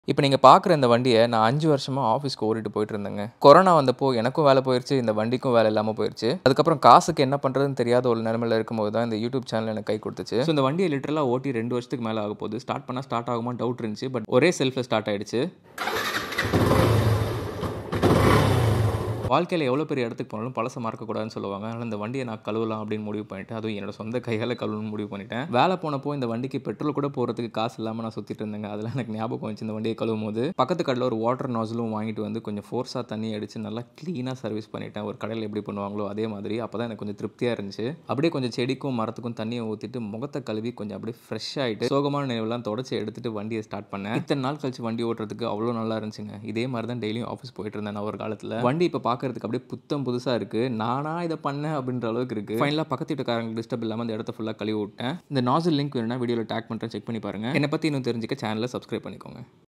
இப்போ நீங்க பார்க்குற இந்த வண்டிய நான் 5 வருஷமா ஆஃபீஸ்க்கு ஓட்டிட்டு போயிட்டு இருந்தேங்க. கொரோனா வந்தப்போ எனக்கும் வேலை போயிருச்சு, இந்த வண்டிக்கும் வேலை இல்லாம போயிருச்சு. அதுக்கப்புறம் காசுக்கு என்ன பண்றதுன்னு தெரியாத ஒரு நிலைமையில இருக்கும்போது தான் இந்த யூடியூப் சேனல் எனக்கு கை கொடுத்துச்சு. ஸோ இந்த வண்டிய லிட்டரலா ஓட்டி 2 வருஷத்துக்கு மேல ஆகப்போகுது. ஸ்டார்ட் பண்ணா ஸ்டார்ட் ஆகுமான்னு டவுட் இருந்துச்சு. பட் ஒரே செல்ஃப்ல ஸ்டார்ட் ஆயிடுச்சு. வாழ்க்கையில எவ்வளோ பெரிய இடத்துக்கு போனாலும் பழச மறக்கக்கூடாதுன்னு சொல்லுவாங்க. அதனால இந்த வண்டிய நான் கழுவலாம் அப்படின்னு முடிவு பண்ணிட்டேன். அதுவும் என்னோட சொந்த கையால கழுவணும்னு முடிவு பண்ணிட்டேன். வேலை போனப்போ இந்த வண்டிக்கு பெட்ரோல் கூட போடுறதுக்கு காசு இல்லாம நான் சுத்திட்டு இருந்தேங்க. அதெல்லாம் எனக்கு ஞாபகம் வந்துச்சு இந்த வண்டிய கழுவும்போது. பக்கத்து கடையில ஒரு வாட்டர் நாஸலும் வாங்கிட்டு வந்து கொஞ்சம் ஃபோர்ஸா தண்ணி அடிச்சு நல்லா கிளீனா சர்வீஸ் பண்ணிட்டேன். ஒரு கடையில எப்படி பண்ணுவாங்களோ அதே மாதிரி. அப்பதான் எனக்கு கொஞ்சம் திருப்தியா இருந்துச்சு. அப்படியே கொஞ்சம் செடிக்கும், மரத்துக்கும் தண்ணிய ஊத்திட்டு முகத்த கழுவி கொஞ்சம் அப்படியே ஃப்ரெஷ் ஆயிட்டு சோகமான நினைவெல்லாம் தொடச்சு எடுத்துட்டு வண்டிய ஸ்டார்ட் பண்ணேன். இத்தன நாள் கழிச்சு வண்டி ஓட்டுறதுக்கு அவ்வளோ நல்லா இருந்துச்சுங்க. இதே மாதிரி தான் டெய்லியும் ஆஃபீஸ் போயிட்டு இருந்தேன் நான் ஒரு காலத்துல. வண்டி இப்ப பார்க்கறதுக்கு அப்படியே புத்தம் புதுசா இருக்கு. நானா இத பண்ணேன் அப்படின்ற அளவுக்கு இருக்கு. ஃபைனலா பக்கத்து வீட்டுக்காரங்களுக்கு டிஸ்டர்ப் இல்லாம அந்த இடத்த ஃபுல்லா கழுவி விட்டேன். இந்த நாஸில் லிங்க் வேணும்னா வீடியோல டேக் பண்றேன் செக் பண்ணி பாருங்க. என்னை பத்தி இன்னும் தெரிஞ்சுக்க சேனலை சப்ஸ்கிரைப் பண்ணிக்கோங்க.